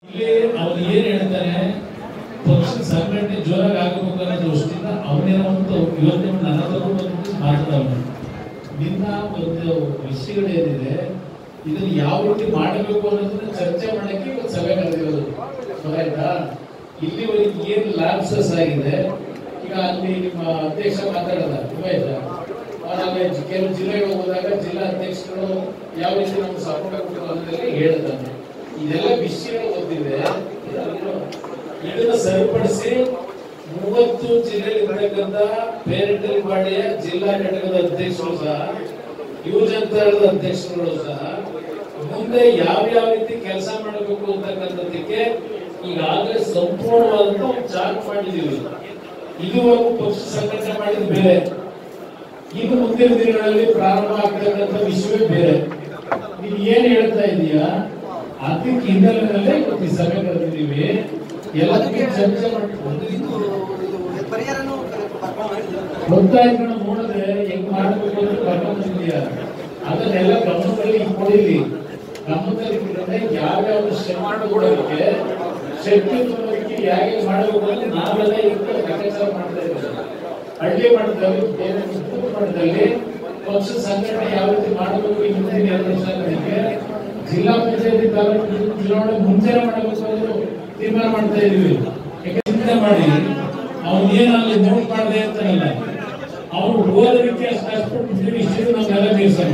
ಇಲ್ಲಿ ಅವ್ರು ಏನ್ ಹೇಳ್ತಾನೆ ಪಕ್ಷದ ಸಂಘಟನೆ ಜೋರಾಗಿ ಆಗಬೇಕು ಅನ್ನೋ ದೃಷ್ಟಿಯಿಂದ ಅವನೇನೋ ಒಂದು ಯೋಚನೆ ನನ್ನ ಹತ್ರ ಬಂದ್ಬಿಟ್ಟು ಮಾತಾಡೋನು ನಿನ್ನ ಒಂದು ವಿಷಯಗಳೇನಿದೆ ಇದನ್ನ ಯಾವ ರೀತಿ ಮಾಡಬೇಕು ಅನ್ನೋದನ್ನ ಚರ್ಚೆ ಮಾಡಕ್ಕೆ ಇವತ್ತು ಸಭೆ ಕರೆದಿರೋದು ಗೊತ್ತಾಯ್ತಾ ಇಲ್ಲಿವರೆಗೆ ಏನ್ ಲ್ಯಾಪ್ಸಸ್ ಆಗಿದೆ ಈಗ ಅಲ್ಲಿ ನಿಮ್ಮ ಅಧ್ಯಕ್ಷ ಮಾತಾಡದ ಆಯ್ತಾ ಆಮೇಲೆ ಕೆಲವು ಜಿಲ್ಲೆಗಳು ಹೋದಾಗ ಜಿಲ್ಲಾ ಅಧ್ಯಕ್ಷರು ಯಾವ ರೀತಿ ನಮ್ಗೆ ಸಪೋರ್ಟ್ ಕೊಟ್ಟರು ಅನ್ನೋದೆಲ್ಲ ಹೇಳ್ತಾನೆ ಇದೆಲ್ಲ ವಿಷಯಗಳು ಗೊತ್ತಿದೆ ಇದನ್ನ ಸರಿಪಡಿಸಿ ಮೂವತ್ತು ಜಿಲ್ಲೆಯಲ್ಲಿ ಇರ್ತಕ್ಕಂಥ ಪೇರೆಂಟಲ್ ಬಾಡಿಯ ಜಿಲ್ಲಾ ಘಟಕದ ಅಧ್ಯಕ್ಷರು ಸಹ ಯುವ ಜನತಾದಳದ ಅಧ್ಯಕ್ಷರುಗಳು ಸಹ ಮುಂದೆ ಯಾವ ಯಾವ ರೀತಿ ಕೆಲಸ ಮಾಡಬೇಕು ಅಂತಕ್ಕಂಥದ್ದಕ್ಕೆ ಈಗಾಗಲೇ ಸಂಪೂರ್ಣವಾದಂತ ಒಂದು ಚಾರ್ಟ್ ಮಾಡಿದೀವಿ ಇದುವರೆಗೂ ಪಕ್ಷ ಸಂಘಟನೆ ಮಾಡಿದ ಬೇರೆ ಇನ್ನು ಮುಂದಿನ ದಿನಗಳಲ್ಲಿ ಪ್ರಾರಂಭ ಆಗ್ತಕ್ಕಂಥ ವಿಷಯವೇ ಬೇರೆ ನೀನ್ ಏನ್ ಹೇಳ್ತಾ ಇದೀಯಾ ಅದಕ್ಕೆ ಹಿನ್ನೆಲೆಯಲ್ಲೇ ಇವತ್ತು ಈ ಸಭೆ ಕರೆದಿದ್ದೀವಿ ಎಲ್ಲದಕ್ಕೆ ಚರ್ಚೆ ಮಾಡ್ಕೊಂಡು ಇದು ಇದು ಪರಿಹಾರನೂ ಕರ್ಕೊಂಡು ಬಂದಿದ್ದೀವಿ. ಗೊತ್ತಾಯ್ತು ನೋಡಿದ್ರೆ ಹೆಂಗ್ ಮಾಡ್ಬೇಕು ಅಂತ ಕರ್ಕೊಂಡು ಬಂದಿದ್ಯಾ ಅದನ್ನೆಲ್ಲ ಗಮನದಲ್ಲಿ ಇಟ್ಕೊಂಡಿಲ್ಲಿ ಗಮನದಲ್ಲಿ ಇಟ್ಕೊಂಡ್ರೆ ಯಾವ್ಯಾವ ಶ್ರಮಾಣಗೊಳ್ಳೋದಕ್ಕೆ ಶಕ್ತಿ ತುಂಬೋದಕ್ಕೆ ಹೇಗೆ ಮಾಡಬೇಕು ಅಂತ ನಾವೆಲ್ಲ ಇವತ್ತು ಲೆಕ್ಕಾಚಾರ ಮಾಡ್ತಾ ಇದ್ದೀವಿ ಹಳ್ಳಿ ಮಟ್ಟದಲ್ಲಿ ಬೇರೆ ಬೂತ್ ಮಟ್ಟದಲ್ಲಿ ಪಕ್ಷ ಸಂಘಟನೆ ಯಾವ ರೀತಿ ಮಾಡಬೇಕು ಈ ಮುಂದಿನ ಎರಡು ವರ್ಷಗಳಿಗೆ ಜಿಲ್ಲಾ ಪಂಚಾಯತಿ ತಾಲೂಕು ಚುನಾವಣೆ ಮುಂಚೆನೆ ಮಾಡಬೇಕು ಅನ್ನೋದು ತೀರ್ಮಾನ ಮಾಡ್ತಾ ಇದೀವಿ ಯಾಕೆ ಚಿಂತೆ ಮಾಡಿ ಅವ್ನು ಏನಲ್ಲಿ ನೋಟ್ ಮಾಡದೆ ಅಂತಾರಲ್ಲ ಅವ್ರು ಓದೋದಕ್ಕೆ ಅಷ್ಟು ಅಷ್ಟು ಇಷ್ಟು ನಮ್ಗೆಲ್ಲ ತೀರ್ಸಂಗ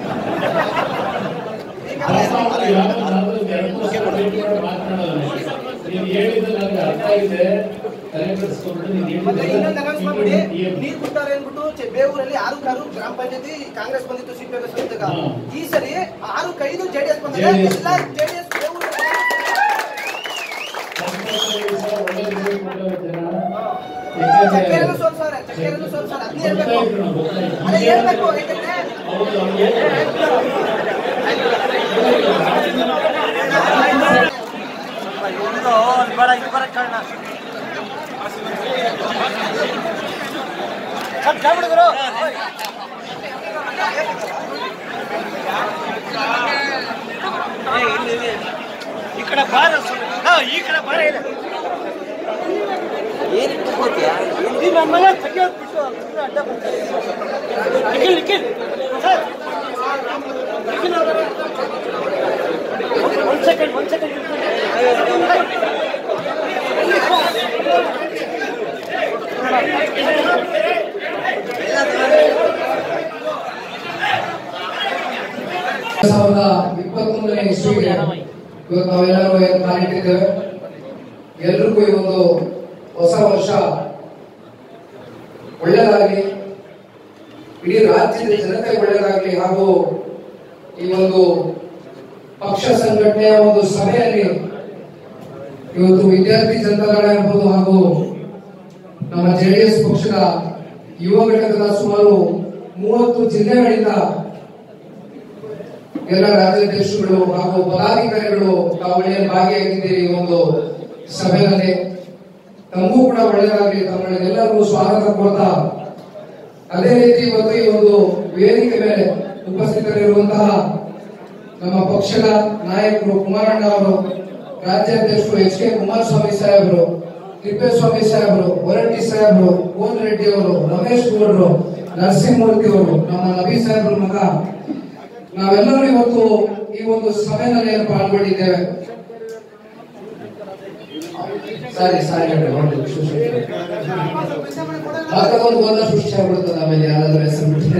ಪಾಪ ಅವ್ರು ಯಾರೋ ನಾಲ್ಕು ಎರಡು ವರ್ಷ wait ಮಾಡಿ ಮಾತನಾಡೋದು ನೀನು ಹೇಳಿದ್ದು ನನಗೆ ಅರ್ಥ ಆಗಿದೆ ತಲೆ ಕೆಡಿಸ್ಕೊಂಡು ನೀನು ಮತ್ತೆ ಇನ್ನೊಂದು ಅನೌನ್ಸ್ ಮಾಡ್ಬಿಡಿ ಹೇಳಿದ್ದು ನೀರ್ ಕೊಡ್ತಾರೆ ಅಂದ್ಬಿಟ್ಟು ಚೆ- ಬೇವೂರಲ್ಲಿ ಆರು ಕಾರು ಗ್ರಾಮ ಪಂಚಾಯತಿ ಕಾಂಗ್ರೆಸ್ ಬಂದಿತ್ತು ಸಿಪಿಎಂ ಸಮಿತಿಗ ಹಾ. ಈ ಸರಿ ಆರು ಕೈದು ಜೆಡಿಎಸ್ ಬಂದಿದೆ JDS. ಎಲ್ಲ ಜೆಡಿಎಸ್ ಚಕ್ಕೆರೆಲ್ಲ ಸೋಲ್ಸವ್ರೆ ಚಕ್ಕೆರೆಲ್ಲ ಸೋಲ್ಸವ್ರೆ ಅದನ್ನೇ ಹೇಳ್ಬೇಕು ಅದೇ ಹೇಳ್ಬೇಕು ಯಾಕಂದ್ರೆ ఇక్కడ బాగా ఇక్కడ బాగా ಏನ್ ಇಟ್ಕೋತೀಯ ఇది మమ్మల్ని తగ్గదు బిట్టు ಸುಮ್ಮನೆ ಅಡ್ಡ ಬರ್ತಾರೆ Nikhil Nikhil sir Nikhil one second one second ಸಾವಿರದ ಇಪ್ಪತ್ತೊಂದನೇ ಇಸ್ವಿಗೆ ಇವತ್ತು ನಾವೆಲ್ಲರೂ ಏನು ಕಾಲಿಟ್ಟಿದ್ದೇವೆ ಎಲ್ರಿಗೂ ಈ ಒಂದು ಹೊಸ ವರ್ಷ ಒಳ್ಳೆಯದಾಗಲಿ ಇಡೀ ರಾಜ್ಯದ ಜನತೆ ಒಳ್ಳೆಯದಾಗಲಿ ಹಾಗೂ ಈ ಒಂದು ಪಕ್ಷ ಸಂಘಟನೆಯ ಒಂದು ಸಭೆಯಲ್ಲಿ ಇವತ್ತು ವಿದ್ಯಾರ್ಥಿ ಜನತಾದಳ ಇರ್ಬೋದು ಹಾಗೂ ನಮ್ಮ ಜೆಡಿಎಸ್ ಪಕ್ಷದ ಯುವ ಘಟಕದ ಸುಮಾರು ಮೂವತ್ತು ಜಿಲ್ಲೆಗಳಿಂದ ಎಲ್ಲ ರಾಜ್ಯಾಧ್ಯಕ್ಷರುಗಳು ಹಾಗೂ ಪದಾಧಿಕಾರಿಗಳು ತಾವುಗಳಲ್ಲಿ ಭಾಗಿಯಾಗಿದ್ದೀರಿ ಈ ಒಂದು ಸಭೆಯಲ್ಲಿ ತಮಗೂ ಕೂಡ ಒಳ್ಳೆಯದಾಗಲಿ ತಮ್ಮನ್ನೆಲ್ಲರಿಗೂ ಸ್ವಾಗತ ಕೋರ್ತಾ ಅದೇ ರೀತಿ ಇವತ್ತು ಈ ಒಂದು ವೇದಿಕೆ ಮೇಲೆ ಉಪಸ್ಥಿತರಿರುವಂತಹ ನಮ್ಮ ಪಕ್ಷದ ನಾಯಕರು ಕುಮಾರಣ್ಣ ಅವರು ರಾಜ್ಯಾಧ್ಯಕ್ಷರು ಎಚ್ ಕೆ ಕುಮಾರಸ್ವಾಮಿ ಸಾಹೇಬರು ತಿಪ್ಪೇಸ್ವಾಮಿ ಸಾಹೇಬರು ಹೊರಟ್ಟಿ ಸಾಹೇಬರು ಕೋನ್ ರೆಡ್ಡಿ ಅವರು ರಮೇಶ್ ಗೌಡರು ನರಸಿಂಹಮೂರ್ತಿ ಅವರು ನಮ್ಮ ನಬಿ ಸಾಹೇಬ್ರ ಮಗ ನಾವೆಲ್ಲರೂ ಇವತ್ತು ಈ ಒಂದು ಸಭೆನಲ್ಲಿ ಏನು ಪಾಲ್ಗೊಂಡಿದ್ದೇವೆ ಸಾರಿ ಸಾರಿ ಹೇಳ್ರಿ, ಒಂದು ನಿಮಿಷ ಸುಮ್ನೆ. ಮಾತಾಡೋದು ಗೊಂದಲ ಸೃಷ್ಟಿ ಆಗ್ಬಿಡ್ತದೆ ಆಮೇಲೆ ಯಾರಾದ್ರೂ ಹೆಸರು ಬಿಟ್ಟರೆ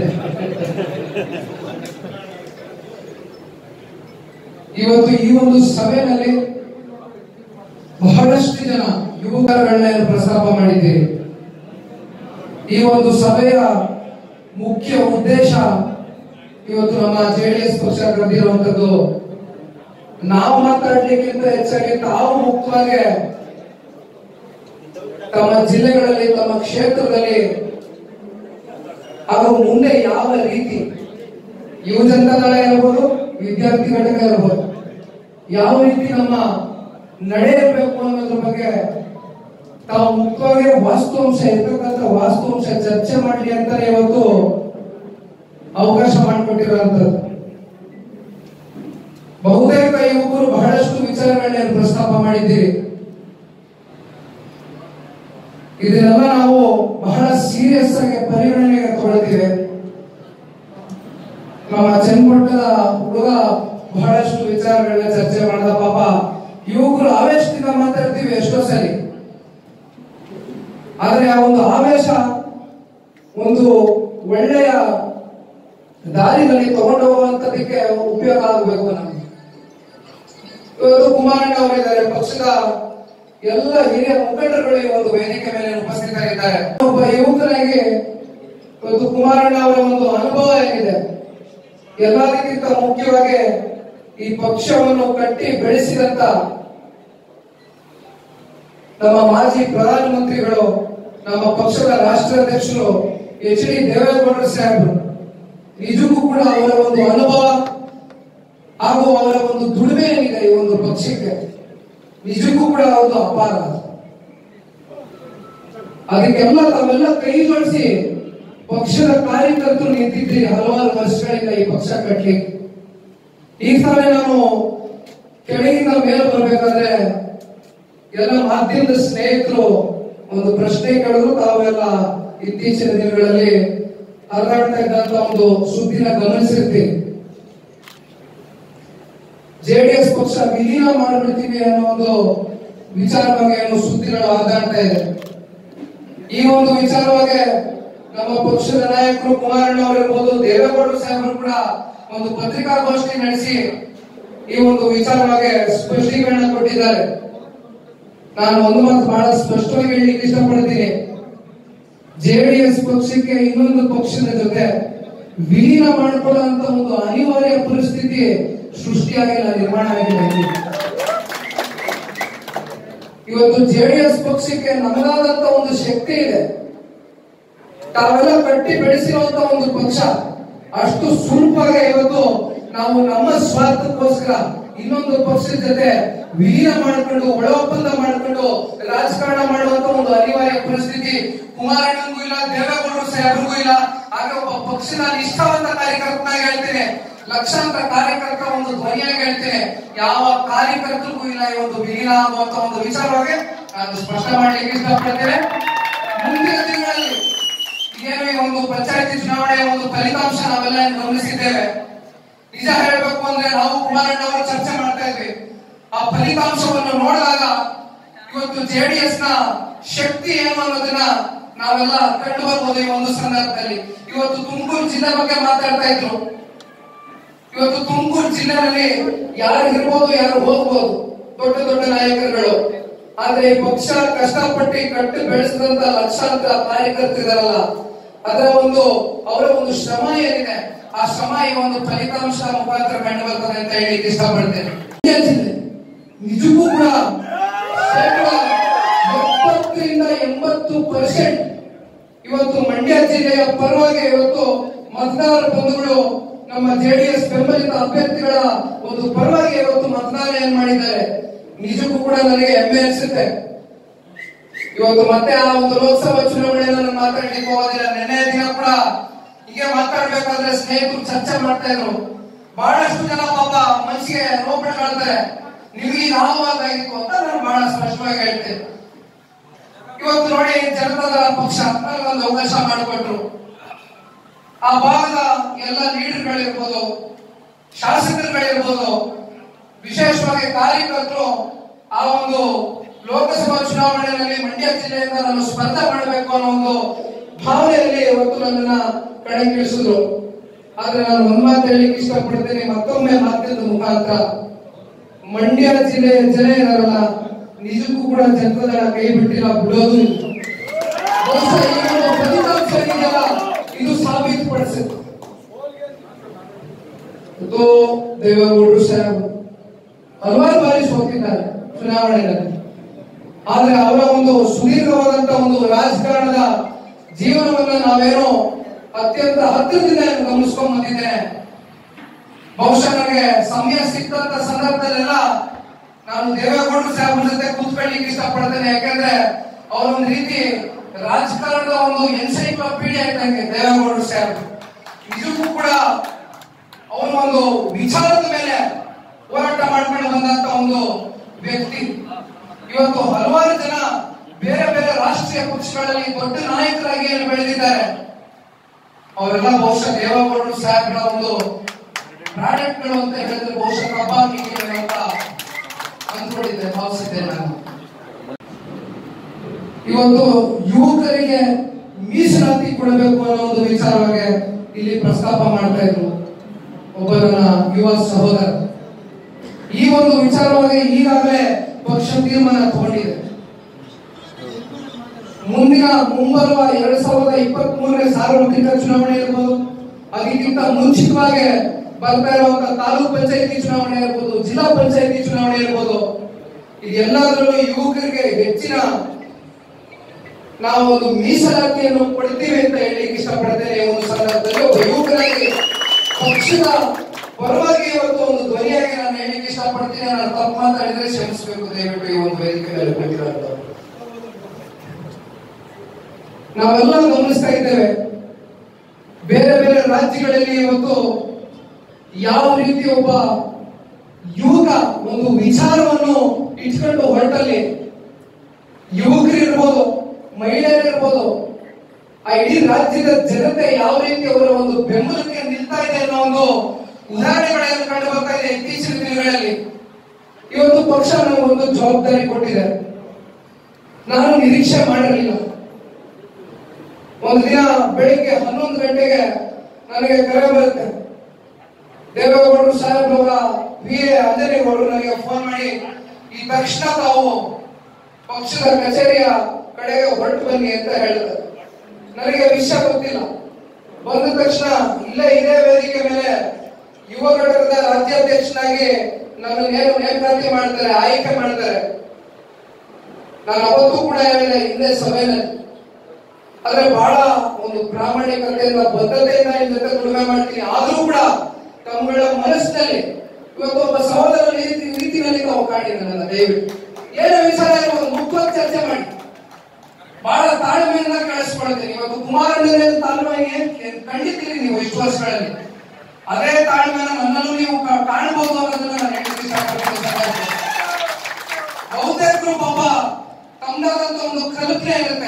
ಇವತ್ತು ಈ ಒಂದು ಸಭೆಯಲ್ಲಿ ಬಹಳಷ್ಟು ಜನ ಯುವಕರುಗಳನ್ನ ಏನು ಪ್ರಸ್ತಾಪ ಮಾಡಿದ್ದೀರಿ ಈ ಒಂದು ಸಭೆಯ ಮುಖ್ಯ ಉದ್ದೇಶ ಇವತ್ತು ನಮ್ಮ ಜೆಡಿಎಸ್ ಪಕ್ಷ ಕರೆದಿರುವಂತದ್ದು ನಾವು ಮಾತಾಡ್ಲಿಕ್ಕಿಂತ ಹೆಚ್ಚಾಗಿ ತಾವು ಮುಕ್ತವಾಗಿ ತಮ್ಮ ಜಿಲ್ಲೆಗಳಲ್ಲಿ ತಮ್ಮ ಕ್ಷೇತ್ರದಲ್ಲಿ ಅವರು ಮುಂದೆ ಯಾವ ರೀತಿ ಯುವ ಜನತಾ ದಳ ಇರಬಹುದು ವಿದ್ಯಾರ್ಥಿ ಘಟಕ ಇರಬಹುದು ಯಾವ ರೀತಿ ನಮ್ಮ ನಡೆ ಇರಬೇಕು ಅನ್ನೋದ್ರ ಬಗ್ಗೆ ತಾವು ಮುಕ್ತವಾಗಿ ವಾಸ್ತವಾಂಶ ಇರ್ತಕ್ಕಂಥ ವಾಸ್ತವಾಂಶ ಚರ್ಚೆ ಮಾಡಲಿ ಅಂತಾನೆ ಇವತ್ತು ಅವಕಾಶ ಮಾಡಿಕೊಟ್ಟಿರುವಂತದ್ದು ಬಹುತೇಕ ಈ ಯುವಕರು ಬಹಳಷ್ಟು ವಿಚಾರಗಳನ್ನ ಪ್ರಸ್ತಾಪ ಮಾಡಿದ್ದೀರಿ ಇದನ್ನೆಲ್ಲ ನಾವು ಬಹಳ ಸೀರಿಯಸ್ ಆಗಿ ಪರಿಗಣನೆಗೆ ತಗೊಳ್ತೀವಿ ನಮ್ಮ ಚನ್ನಪಟ್ಟಣದ ಹುಡುಗ ಬಹಳಷ್ಟು ವಿಚಾರಗಳನ್ನ ಚರ್ಚೆ ಮಾಡಿದ ಪಾಪ ಯುವಕರು ಆವೇಶದಿಂದ ಮಾತಾಡ್ತೀವಿ ಎಷ್ಟೋ ಸರಿ ಆದ್ರೆ ಆ ಒಂದು ಆವೇಶ ಒಂದು ಒಳ್ಳೆಯ ದಾರಿನಲ್ಲಿ ತಗೊಂಡು ಹೋಗುವಂತದಕ್ಕೆ ಉಪಯೋಗ ಆಗಬೇಕು ನಮಗೆ ಇವತ್ತು ಕುಮಾರಣ್ಣ ಅವರಿದ್ದಾರೆ ಪಕ್ಷದ ಎಲ್ಲ ಹಿರಿಯ ಮುಖಂಡರುಗಳು ಈ ಒಂದು ವೇದಿಕೆ ಮೇಲೆ ಉಪಸ್ಥಿತರಿದ್ದಾರೆ ಒಬ್ಬ ಯುವಕನಾಗಿ ಇವತ್ತು ಕುಮಾರಣ್ಣ ಅವರ ಒಂದು ಅನುಭವ ಏನಿದೆ ಎಲ್ಲದಕ್ಕಿಂತ ಮುಖ್ಯವಾಗಿ ಈ ಪಕ್ಷವನ್ನು ಕಟ್ಟಿ ಬೆಳೆಸಿದಂತ ನಮ್ಮ ಮಾಜಿ ಪ್ರಧಾನಮಂತ್ರಿಗಳು ನಮ್ಮ ಪಕ್ಷದ ರಾಷ್ಟ್ರಾಧ್ಯಕ್ಷರು ಎಚ್ ಡಿ ದೇವೇಗೌಡರು ಸಾಹೇಬರು ನಿಜಕ್ಕೂ ಕೂಡ ಅವರ ಒಂದು ಅನುಭವ ಹಾಗೂ ಅವರ ಒಂದು ದುಡಿಮೆ ಏನಿದೆ ಈ ಒಂದು ಪಕ್ಷಕ್ಕೆ ನಿಜಕ್ಕೂ ಕೂಡ ಒಂದು ಅಪಾರ ಅದಕ್ಕೆಲ್ಲ ತಾವೆಲ್ಲ ಕೈ ಜೋಡಿಸಿ ಪಕ್ಷದ ಕಾರ್ಯಕರ್ತರು ನಿಂತಿದ್ರಿ ಹಲವಾರು ವರ್ಷಗಳಿಂದ ಈ ಪಕ್ಷ ಕಟ್ಲಿಕ್ಕೆ ಈ ಸಲ ನಾನು ಕೆಳಗಿಂದ ಮೇಲೆ ಬರ್ಬೇಕಾದ್ರೆ ಎಲ್ಲ ಮಾಧ್ಯಮದ ಸ್ನೇಹಿತರು ಒಂದು ಪ್ರಶ್ನೆ ಕೇಳಿದ್ರು ತಾವೆಲ್ಲ ಇತ್ತೀಚಿನ ದಿನಗಳಲ್ಲಿ ಹರಿದಾಡ್ತಾ ಇದ್ದಂತ ಒಂದು ಸುದ್ದಿನ ಗಮನಿಸಿರ್ತೀವಿ ಜೆಡಿಎಸ್ ಪಕ್ಷ ವಿಲೀನ ಮಾಡಿಬಿಡ್ತೀವಿ ಅನ್ನೋ ಒಂದು ವಿಚಾರವಾಗಿ ಏನು ಸುದ್ದಿಗಳು ಹರಿದಾಡ್ತಾ ಇದೆ ಈ ಒಂದು ವಿಚಾರವಾಗಿ ನಮ್ಮ ಪಕ್ಷದ ನಾಯಕರು ಕುಮಾರಣ್ಣ ಅವರಿರ್ಬೋದು ದೇವೇಗೌಡರು ಸಾಹೇಬರು ಕೂಡ ಒಂದು ಪತ್ರಿಕಾಗೋಷ್ಠಿ ನಡೆಸಿ ಈ ಒಂದು ವಿಚಾರವಾಗಿ ಸ್ಪಷ್ಟೀಕರಣ ಕೊಟ್ಟಿದ್ದಾರೆ ನಾನು ಒಂದು ಮಾತು ಬಹಳ ಸ್ಪಷ್ಟವಾಗಿ ಹೇಳಲಿಕ್ಕೆ ಇಷ್ಟಪಡ್ತೀನಿ ಜೆಡಿಎಸ್ ಪಕ್ಷಕ್ಕೆ ಇನ್ನೊಂದು ಪಕ್ಷದ ಜೊತೆ ವಿಲೀನ ಮಾಡಿಕೊಳ್ಳುವಂತ ಒಂದು ಅನಿವಾರ್ಯ ಪರಿಸ್ಥಿತಿ ಸೃಷ್ಟಿಯಾಗಿಲ್ಲ ನಿರ್ಮಾಣ ಆಗಿದೆ ಇವತ್ತು ಜೆಡಿಎಸ್ ಪಕ್ಷಕ್ಕೆ ನಮ್ಮದಾದಂತ ಒಂದು ಶಕ್ತಿ ಇದೆ ತಾವೆಲ್ಲ ಕಟ್ಟಿ ಬೆಳೆಸಿರುವಂತ ಒಂದು ಪಕ್ಷ ಅಷ್ಟು ಸುಲಭವಾಗಿ ಇವತ್ತು ನಾವು ನಮ್ಮ ಸ್ವಾರ್ಥಕ್ಕೋಸ್ಕರ ಇನ್ನೊಂದು ಪಕ್ಷದ ಜೊತೆ ವಿಲೀನ ಮಾಡಿಕೊಂಡು ಒಳ ಒಪ್ಪಂದ ಮಾಡಿಕೊಂಡು ರಾಜಕಾರಣ ಮಾಡುವಂತ ಒಂದು ಅನಿವಾರ್ಯ ಪರಿಸ್ಥಿತಿ ಕುಮಾರಣ್ಣಂಗೂ ಇಲ್ಲ ದೇವೇಗೌಡರು ಸಾಹೇಬ್ರಿಗೂ ಇಲ್ಲ ಹಾಗೆ ಒಬ್ಬ ಪಕ್ಷದ ನಿಷ್ಠಾವಂತ ಕಾರ್ಯಕರ್ತನಾಗಿ ಹೇಳ್ತೇನೆ ಲಕ್ಷಾಂತರ ಕಾರ್ಯಕರ್ತರ ಒಂದು ಧ್ವನಿಯಾಗಿ ಹೇಳ್ತೇನೆ ಯಾವ ಕಾರ್ಯಕರ್ತರಿಗೂ ಇಲ್ಲ ಈ ಒಂದು ವಿಲೀನ ಆಗುವಂತ ಒಂದು ವಿಚಾರವಾಗಿ ನಾನು ಸ್ಪಷ್ಟ ಮಾಡ್ಲಿಕ್ಕೆ ಇಷ್ಟಪಡ್ತೇನೆ ಮುಂದಿನ ದಿನಗಳಲ್ಲಿ ಏನು ಈ ಒಂದು ಪಂಚಾಯತಿ ಚುನಾವಣೆಯ ಒಂದು ಫಲಿತಾಂಶ ನಾವೆಲ್ಲ ಗಮನಿಸಿದ್ದೇವೆ ನಿಜ ಹೇಳಬೇಕು ಅಂದ್ರೆ ನಾವು ಕುಮಾರಣ್ಣ ಅವರು ಚರ್ಚೆ ಮಾಡ್ತಾ ಇದ್ವಿ ಆ ಫಲಿತಾಂಶವನ್ನು ನೋಡಿದಾಗ ಇವತ್ತು ಜೆಡಿಎಸ್ ನ ಶಕ್ತಿ ಏನು ಅನ್ನೋದನ್ನ ನಾವೆಲ್ಲ ಕಂಡು ಬರ್ಬೋದು ಈ ಒಂದು ಸಂದರ್ಭದಲ್ಲಿ ಇವತ್ತು ತುಮಕೂರು ಜಿಲ್ಲೆ ಬಗ್ಗೆ ಮಾತಾಡ್ತಾ ಇದ್ರು ಇವತ್ತು ತುಮಕೂರು ಜಿಲ್ಲೆನಲ್ಲಿ ಯಾರು ಇರ್ಬೋದು ಯಾರು ಹೋಗ್ಬೋದು ದೊಡ್ಡ ದೊಡ್ಡ ನಾಯಕರುಗಳು ಆದ್ರೆ ಈ ಪಕ್ಷ ಕಷ್ಟಪಟ್ಟು ಕಟ್ಟು ಬೆಳೆಸಿದಂತ ಲಕ್ಷಾಂತರ ಕಾರ್ಯಕರ್ತರಿದಾರಲ್ಲ ಅದರ ಒಂದು ಅವರ ಒಂದು ಶ್ರಮ ಏನಿದೆ ಆ ಶ್ರಮ ಈ ಒಂದು ಫಲಿತಾಂಶ ಮುಖಾಂತರ ಕಂಡು ಬರ್ತದೆ ಅಂತ ಹೇಳಿ ಇಷ್ಟಪಡ್ತೇನೆ ಮಂಡ್ಯ ಜಿಲ್ಲೆ ನಿಜಕ್ಕೂ ಕೂಡ ಶೇಕಡ ಎಪ್ಪತ್ತರಿಂದ ಎಂಬತ್ತು ಪರ್ಸೆಂಟ್ ಇವತ್ತು ಮಂಡ್ಯ ಜಿಲ್ಲೆಯ ಪರವಾಗಿ ಇವತ್ತು ಮತದಾರ ಬಂಧುಗಳು ನಮ್ಮ ಜೆಡಿಎಸ್ ಬೆಂಬಲಿತ ಅಭ್ಯರ್ಥಿಗಳ ಒಂದು ಪರವಾಗಿ ಇವತ್ತು ಮತದಾನ ಏನ್ ಮಾಡಿದ್ದಾರೆ ನಿಜಕ್ಕೂ ಕೂಡ ನನಗೆ ಹೆಮ್ಮೆ ಅನಿಸುತ್ತೆ ಇವತ್ತು ಮತ್ತೆ ಆ ಒಂದು ಲೋಕಸಭಾ ಚುನಾವಣೆಯನ್ನು ನಾನು ಮಾತಾಡ್ಲಿಕ್ಕೆ ಹೋಗೋದಿಲ್ಲ ನಿನ್ನೆ ದಿನ ಕೂಡ ಹೀಗೆ ಮಾತಾಡ್ಬೇಕಾದ್ರೆ ಸ್ನೇಹಿತರು ಚರ್ಚೆ ಮಾಡ್ತಾ ಇದ್ರು ಬಹಳಷ್ಟು ಜನ ಪಾಪ ಮನಸ್ಸಿಗೆ ನೋಡ್ಬಿಡ್ಕೊಳ್ತಾರೆ ನಿಮಗೆ ಇದು ಆಗುವಾಗಾಗಿತ್ತು ಅಂತ ನಾನು ಬಹಳ ಸ್ಪಷ್ಟವಾಗಿ ಹೇಳ್ತೇನೆ ಇವತ್ತು ನೋಡಿ ಜನತಾದಳ ಪಕ್ಷ ಒಂದು ಅವಕಾಶ ಮಾಡಿಕೊಟ್ರು ಆ ಭಾಗದ ಎಲ್ಲ ಲೀಡರ್ಗಳಿರ್ಬೋದು ಶಾಸಕರುಗಳಿರ್ಬೋದು ವಿಶೇಷವಾಗಿ ಕಾರ್ಯಕರ್ತರು ಆ ಒಂದು ಲೋಕಸಭಾ ಚುನಾವಣೆಯಲ್ಲಿ ಮಂಡ್ಯ ಜಿಲ್ಲೆಯಿಂದ ನಾನು ಸ್ಪರ್ಧೆ ಮಾಡಬೇಕು ಅನ್ನೋ ಒಂದು ಭಾವನೆಯಲ್ಲಿ ಇವತ್ತು ನನ್ನನ್ನ ಕಣಕ್ಕಿಳಿಸಿದ್ರು ಆದ್ರೆ ನಾನು ಒಂದ್ ಮಾತು ಹೇಳಲಿಕ್ಕೆ ಇಷ್ಟಪಡ್ತೇನೆ ಮತ್ತೊಮ್ಮೆ ಮಾಧ್ಯಮದ ಮುಖಾಂತರ ಮಂಡ್ಯ ಜಿಲ್ಲೆಯ ಜನ ಇದಾರಲ್ಲ ನಿಜಕ್ಕೂ ಕೂಡ ಜನತಾದಳ ಕೈ ಬಿಟ್ಟಿಲ್ಲ ಬಿಡೋದು ಇಲ್ಲ. ಬಹುಶಃ ಈ ಒಂದು ಫಲಿತಾಂಶ ಏನಿದೆಯಲ್ಲ, ಇದು ಸಾಬೀತುಪಡಿಸುತ್ತೆ ಇವತ್ತು ದೇವೇಗೌಡರು ಸಾಹೇಬ್ ಹಲವಾರು ಬಾರಿ ಸೋತಿದ್ದಾರೆ ಚುನಾವಣೆಯಲ್ಲಿ ಆದ್ರೆ ಅವರ ಒಂದು ಸುದೀರ್ಘವಾದಂತ ಒಂದು ರಾಜಕಾರಣದ ಜೀವನವನ್ನ ನಾವೇನೋ ಅತ್ಯಂತ ಹತ್ತಿರದಿಂದ ಗಮನಿಸ್ಕೊಂಡ್ ಬಂದಿದ್ದೇನೆ ಬಹುಶಃ ನನಗೆ ಸಮಯ ಸಿಕ್ಕಂತ ಸಂದರ್ಭದಲ್ಲೆಲ್ಲ ನಾನು ದೇವೇಗೌಡರು ಸಾಹೇಬ್ರ ಜೊತೆ ಕೂತ್ಕೊಳ್ಳಿಕ್ಕೆ ಇಷ್ಟಪಡ್ತೇನೆ ಯಾಕಂದ್ರೆ ಅವ್ರ ಒಂದು ರೀತಿ ರಾಜಕಾರಣದ ಒಂದು ಎನ್ಸೈಕ್ಲೋಪೀಡಿಯಾ ಇದ್ದಂಗೆ ದೇವೇಗೌಡರು ಸಾಹೇಬ್ ನಿಜಕ್ಕೂ ಕೂಡ ಅವನು ಒಂದು ವಿಚಾರದ ಮೇಲೆ ಹೋರಾಟ ಮಾಡ್ಕೊಂಡು ಒಂದು ವ್ಯಕ್ತಿ ಇವತ್ತು ಹಲವಾರು ಜನ ಬೇರೆ ಬೇರೆ ರಾಷ್ಟ್ರೀಯ ಪಕ್ಷಗಳಲ್ಲಿ ದೊಡ್ಡ ನಾಯಕರಾಗಿ ಏನು ಬೆಳೆದಿದ್ದಾರೆ ಅವರೆಲ್ಲ ಬಹುಶಃ ದೇವೇಗೌಡರು ಸಾಹೇಬ್ರ ಒಂದು ಪ್ರಾಡಕ್ಟ್ಗಳು ಅಂತ ಹೇಳಿದ್ರೆ ಬಹುಶಃ ಪ್ರಭಾವಿಗೆ ಅಂತ ಅಂದ್ಕೊಂಡಿದ್ದೆ ಭಾವಿಸಿದ್ದೆ ನಾನು ಇವತ್ತು ಯುವಕರಿಗೆ ಮೀಸಲಾತಿ ಕೊಡಬೇಕು ಅನ್ನೋ ಒಂದು ವಿಚಾರವಾಗಿ ಇಲ್ಲಿ ಪ್ರಸ್ತಾಪ ಮಾಡ್ತಾ ಇದ್ರು ಒಬ್ಬ ನನ್ನ ಯುವ ಸಹೋದರ ಈ ಒಂದು ವಿಚಾರವಾಗಿ ಈಗಾಗಲೇ ಪಕ್ಷ ತೀರ್ಮಾನ ತಗೊಂಡಿದೆ ಮುಂದಿನ ಮುಂಬರುವ ಎರಡ್ ಸಾವಿರದ ಇಪ್ಪತ್ತ್ ಮೂರನೇ ಸಾರ್ವತ್ರಿಕ ಚುನಾವಣೆ ಇರ್ಬೋದು ಅದಕ್ಕಿಂತ ಮುಂಚಿತವಾಗಿ ಬರ್ತಾ ಇರುವಂತ ತಾಲೂಕ್ ಪಂಚಾಯತಿ ಚುನಾವಣೆ ಇರ್ಬೋದು ಜಿಲ್ಲಾ ಪಂಚಾಯತಿ ಚುನಾವಣೆ ಇರ್ಬೋದು ಇದೆಲ್ಲದರಲ್ಲೂ ಯುವಕರಿಗೆ ಹೆಚ್ಚಿನ ನಾವು ಒಂದು ಮೀಸಲಾತಿಯನ್ನು ಕೊಡ್ತೀವಿ ಅಂತ ಹೇಳಲಿಕ್ಕೆ ಇಷ್ಟಪಡ್ತೇನೆ ಈ ಒಂದು ಸಂದರ್ಭದಲ್ಲಿ ಒಬ್ಬ ಯುವಕರಾಗಿ ಪಕ್ಷದ ಪರವಾಗಿ ಇವತ್ತು ಒಂದು ಧ್ವನಿಯಾಗಿ ನಾನು ಹೇಳಲಿಕ್ಕೆ ಇಷ್ಟಪಡ್ತೀನಿ ನಾನು ತಪ್ಪು ಮಾತಾಡಿದ್ರೆ ಕ್ಷಮಿಸಬೇಕು ದಯವಿಟ್ಟು ಈ ಒಂದು ವೇದಿಕೆ ಮೇಲೆ ಕೂತಿರೋದು ನಾವೆಲ್ಲ ಗಮನಿಸ್ತಾ ಇದ್ದೇವೆ ಬೇರೆ ಬೇರೆ ರಾಜ್ಯಗಳಲ್ಲಿ ಇವತ್ತು ಯಾವ ರೀತಿ ಒಬ್ಬ ಯುವಕ ಒಂದು ವಿಚಾರವನ್ನು ಇಟ್ಕೊಂಡು ಹೊರಟಲ್ಲಿ ಯುವಕರಿರ್ಬೋದು ಮಹಿಳೆಯರಿರ್ಬೋದು ಆ ಇಡೀ ರಾಜ್ಯದ ಜನತೆ ಯಾವ ರೀತಿ ಅವರ ಒಂದು ಬೆಂಬಲಕ್ಕೆ ನಿಲ್ತಾ ಇದೆ ಅನ್ನೋ ಒಂದು ಉದಾಹರಣೆಗಳನ್ನು ಕಂಡು ಬರ್ತಾ ಇದೆ ಇತ್ತೀಚಿನ ದಿನಗಳಲ್ಲಿ ಇವತ್ತು ಪಕ್ಷ ನಮಗೆ ಒಂದು ಜವಾಬ್ದಾರಿ ಕೊಟ್ಟಿದೆ ನಾನು ನಿರೀಕ್ಷೆ ಮಾಡಿರಲಿಲ್ಲ ಒಂದು ದಿನ ಬೆಳಿಗ್ಗೆ ಹನ್ನೊಂದು ಗಂಟೆಗೆ ನನಗೆ ಕರೆ ಬರುತ್ತೆ ದೇವೇಗೌಡರು ಸಾಹೇಬ್ರವರ ವಿ ಎ ಅಂಜನೇಗೌಡರು ನನಗೆ ಫೋನ್ ಮಾಡಿ ಈ ತಕ್ಷಣ ತಾವು ಪಕ್ಷದ ಕಚೇರಿಯ ಕಡೆಗೆ ಹೊರಟು ಬನ್ನಿ ಅಂತ ಹೇಳಿದ್ರು ನನಗೆ ವಿಷಯ ಗೊತ್ತಿಲ್ಲ ಬಂದ ತಕ್ಷಣ ಇಲ್ಲೇ ಇದೇ ವೇದಿಕೆ ಮೇಲೆ ಯುವ ಘಟಕದ ರಾಜ್ಯಾಧ್ಯಕ್ಷನಾಗಿ ನನ್ನನ್ನೇನು ನೇಮಕಾತಿ ಮಾಡ್ತಾರೆ ಆಯ್ಕೆ ಮಾಡ್ತಾರೆ ನಾನು ಅವತ್ತೂ ಕೂಡ ಹೇಳಿದೆ ಹಿಂದೆ ಸಭೆಯಲ್ಲಿ ಆದ್ರೆ ಬಹಳ ಒಂದು ಪ್ರಾಮಾಣಿಕತೆಯಿಂದ ಬದ್ಧತೆಯಿಂದ ಈ ಜೊತೆ ದುಡಿಮೆ ಮಾಡ್ತೀನಿ ಆದ್ರೂ ಕೂಡ ತಮ್ಮಗಳ ಮನಸ್ಸಿನಲ್ಲಿ ಇವತ್ತು ಒಬ್ಬ ಸಹೋದರ ರೀತಿ ರೀತಿಯಲ್ಲಿ ತಾವು ಕಾಣಿದೆ ನನ್ನ ದಯವಿಟ್ಟು ಏನೋ ವಿಚಾರ ಇರ್ಬೋದು ಮುಖ್ಯವಾಗಿ ಚರ್ಚೆ ಮಾಡಿ ಬಹಳ ತಾಳ್ಮೆಯಿಂದ ಕೇಳಿಸ್ಕೊಳ್ತೀನಿ ಇವತ್ತು ಕುಮಾರಣ್ಣನ ತಾಳ್ಮೆಗೆ ಏನ್ ಕಂಡಿದ್ದೀರಿ ನೀವು ಇಷ್ಟು ವರ್ಷಗಳಲ್ಲಿ ಅದೇ ತಾಳ್ಮೆನ ನನ್ನಲ್ಲೂ ನೀವು ಕಾ- ಕಾಣ್ಬೋದು ಅನ್ನೋದನ್ನ ನಾನು ಹೇಳಲಿಕ್ಕೆ ಇಷ್ಟಪಡ್ತೀನಿ ಸಹೋದರರೇ. ಬಹುತೇಕರು ಪಾಪ ತಮ್ಮದಾದಂತ ಒಂದು ಕಲ್ಪನೆ ಇರುತ್ತೆ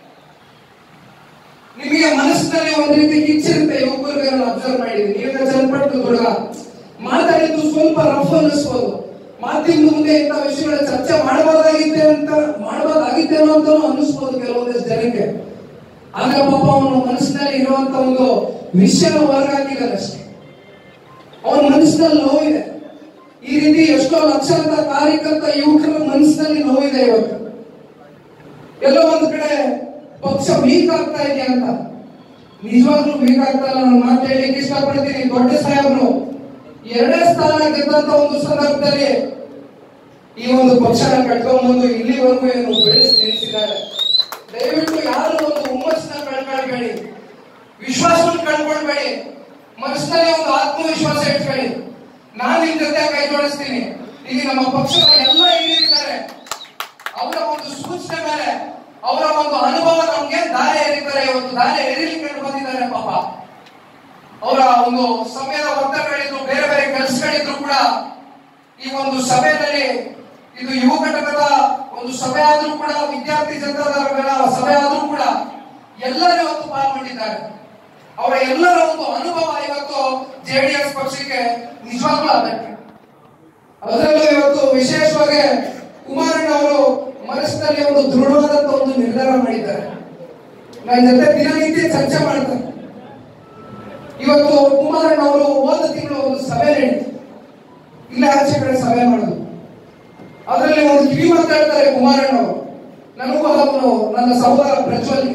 ನಿಮಗೆ ಮನಸ್ಸಿನಲ್ಲಿ ಒಂದು ರೀತಿ ಕಿಚ್ಚಿರುತ್ತೆ ಯುವಕರಿಗೆ ನಾನು ಅಬ್ಸರ್ವ್ ಮಾಡಿದ್ದೀನಿ ಈಗ ಚನ್ನಪಟ್ಟು ಹುಡುಗ ಮಾತಾಡಿದ್ದು ಸ್ವಲ್ಪ ರಫ್ ಅನ್ನಿಸ್ಬೋದು ಮಾಧ್ಯಮದ ಮುಂದೆ ಇಂಥ ವಿಷಯಗಳ ಚರ್ಚೆ ಮಾಡಬಾರ್ದಾಗಿತ್ತೆ ಅಂತ ಮಾಡಬಾರ್ದಾಗಿತ್ತೇನೋ ಅಂತ ಅನ್ನಿಸ್ಬೋದು ಕೆಲವೊಂದಿಷ್ಟು ಜನಕ್ಕೆ ಆದ್ರೆ ಪಾಪ ಅವನ ಮನಸ್ಸಿನಲ್ಲಿ ಇರುವಂತ ಒಂದು ವಿಷಯನ ಹೊರಗಾಕಿದ್ದಾರೆ ಅಷ್ಟೇ ಅವನ ಮನಸ್ಸಿನಲ್ಲಿ ನೋವಿದೆ ಈ ರೀತಿ ಎಷ್ಟೋ ಲಕ್ಷಾಂತರ ಕಾರ್ಯಕರ್ತ ಯುವಕರ ಮನಸ್ಸಿನಲ್ಲಿ ನೋವಿದೆ ಇವತ್ತು ಎಲ್ಲೋ ಒಂದ್ ಕಡೆ ಪಕ್ಷ ವೀಕ್ ಆಗ್ತಾ ಇದೆಯಾ ಅಂತ ನಿಜವಾಗ್ಲೂ ವೀಕ್ ಆಗ್ತಾ ಇಲ್ಲ ನಾನು ಮಾತು ಹೇಳಲಿಕ್ಕೆ ಇಷ್ಟಪಡ್ತೀನಿ ದೊಡ್ಡ ಸಾಹೇಬ್ರು ಎರಡೇ ಸ್ಥಾನ ಗೆದ್ದಂತ ಒಂದು ಸಂದರ್ಭದಲ್ಲಿ ಈ ಒಂದು ಪಕ್ಷನ ಕಟ್ಕೊಂಡ್ಬಂದು ಇಲ್ಲಿವರೆಗೂ ಏನು ಬೆಳೆಸಿ ನಿಲ್ಲಿಸಿದ್ದಾರೆ ದಯವಿಟ್ಟು ಯಾರು ಒಂದು ಹುಮ್ಮಸ್ಸನ್ನ ಕಳ್ಕೊಳ್ಬೇಡಿ ವಿಶ್ವಾಸವನ್ನು ಕಳ್ಕೊಳ್ಬೇಡಿ ಮನಸ್ಸಿನಲ್ಲಿ ಒಂದು ಆತ್ಮವಿಶ್ವಾಸ ಇಟ್ಕೊಳ್ಳಿ ನಾನು ನಿಮ್ ಜೊತೆ ಕೈ ಜೋಡಿಸ್ತೀನಿ ಈಗ ನಮ್ಮ ಪಕ್ಷದ ಎಲ್ಲ ಹಿರಿಯರಿದ್ದಾರೆ ಅವರ ಒಂದು ಸೂಚನೆ ಮೇಲೆ ಅವರ ಒಂದು ಅನುಭವ ನಮ್ಗೆ ದಾರಿ ಎರಿತಾರೆ ಇವತ್ತು ದಾರಿ ಎರಿಲಿಕ್ಕೆ ಬಂದಿದ್ದಾರೆ ಪಾಪ ಅವರ ಒಂದು ಸಮಯದ ಒತ್ತಡಗಳಿದ್ರು ಬೇರೆ ಬೇರೆ ಕೆಲಸಗಳಿದ್ರು ಕೂಡ ಈ ಒಂದು ಸಭೆಯಲ್ಲಿ ಇದು ಯುವ ಘಟಕದ ಒಂದು ಸಭೆ ಆದ್ರೂ ಕೂಡ ವಿದ್ಯಾರ್ಥಿ ಜನತಾದಳ ಸಭೆ ಆದ್ರೂ ಕೂಡ ಎಲ್ಲರೂ ಇವತ್ತು ಪಾಲ್ಗೊಂಡಿದ್ದಾರೆ ಅವರ ಎಲ್ಲರ ಒಂದು ಅನುಭವ ಇವತ್ತು ಜೆಡಿಎಸ್ ಪಕ್ಷಕ್ಕೆ ನಿಜವಾಗ್ಲೂ ಅಗತ್ಯ ಅದರಲ್ಲೂ ಇವತ್ತು ವಿಶೇಷವಾಗಿ ಕುಮಾರಣ್ಣ ಅವರು ಮನಸ್ಸಿನಲ್ಲಿ ಒಂದು ದೃಢವಾದಂತ ಒಂದು ನಿರ್ಧಾರ ಮಾಡಿದ್ದಾರೆ ನನ್ನ ಜೊತೆ ದಿನನಿತ್ಯ ಚರ್ಚೆ ಮಾಡ್ತಾರೆ ಇವತ್ತು ಕುಮಾರಣ್ಣ ಅವರು ಹೋದ ತಿಂಗಳು ಒಂದು ಸಭೆ ನಡೀತು ಇಲ್ಲ ಆಚೆ ಕಡೆ ಸಭೆ ಮಾಡುದು ಅದರಲ್ಲಿ ಒಂದು ಕಿವಿ ಮಾತಾಡ್ತಾರೆ ಕುಮಾರಣ್ಣ ಅವರು ನನಗೂ ಹಾಗೂ ನನ್ನ ಸಹೋದರ ಪ್ರಜ್ವಲ್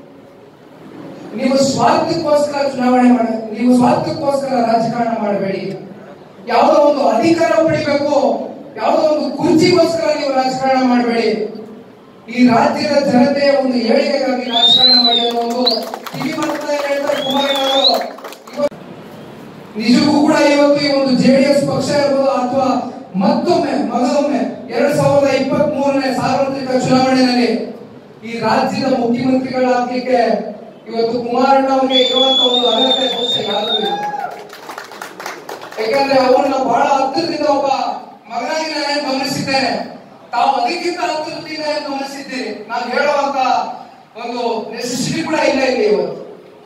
ನೀವು ಸ್ವಾರ್ಥಕ್ಕೋಸ್ಕರ ಚುನಾವಣೆ ಮಾಡಿ ನೀವು ಸ್ವಾರ್ಥಕ್ಕೋಸ್ಕರ ರಾಜಕಾರಣ ಮಾಡಬೇಡಿ ಯಾವುದೋ ಒಂದು ಅಧಿಕಾರ ಪಡಿಬೇಕು ಯಾವುದೋ ಒಂದು ಕುರ್ಚಿಗೋಸ್ಕರ ನೀವು ರಾಜಕಾರಣ ಮಾಡಬೇಡಿ ಈ ರಾಜ್ಯದ ಜನತೆಯ ಒಂದು ಏಳಿಗೆಗಾಗಿ ರಾಜಕಾರಣ ಮಾಡಿ ಅನ್ನೋ ಒಂದು ಕಿವಿ ಮಾತನ್ನ ಹೇಳ್ತಾರೆ ಕುಮಾರಣ್ಣ ಅವರು ಇವತ್ತು ನಿಜಕ್ಕೂ ಕೂಡ ಇವತ್ತು ಈ ಒಂದು ಜೆಡಿಎಸ್ ಪಕ್ಷ ಇರ್ಬೋದು ಅಥವಾ ಮತ್ತೊಮ್ಮೆ ಮಗದೊಮ್ಮೆ ಎರಡ್ ಸಾವಿರದ ಇಪ್ಪತ್ತ್ ಮೂರನೇ ಸಾರ್ವತ್ರಿಕ ಚುನಾವಣೆಯಲ್ಲಿ ಈ ರಾಜ್ಯದ ಮುಖ್ಯಮಂತ್ರಿಗಳಾಗ್ಲಿಕ್ಕೆ ಇವತ್ತು ಕುಮಾರಣ್ಣ ಅವರಿಗೆ ಇರುವಂತ ಒಂದು ಅರ್ಹತೆ ಬಹುಶಃ ಯಾರಿಗೂ ಇಲ್ಲ ಯಾಕಂದ್ರೆ ಅವ್ರನ್ನ ಬಹಳ ಹತ್ತಿರದಿಂದ ಒಬ್ಬ ಮಗನಾಗಿ ನಾನೇನ್ ಗಮನಿಸಿದ್ದೇನೆ ತಾವು ಅದಕ್ಕಿಂತ ಹತ್ತಿರದಿಂದ ಗಮನಿಸಿದ್ದೀರಿ ನಾನು ಹೇಳುವಂತ ಒಂದು ನೆಸೆಸಿಟಿ ಕೂಡ ಇಲ್ಲ ಇಲ್ಲಿ ಇವತ್ತು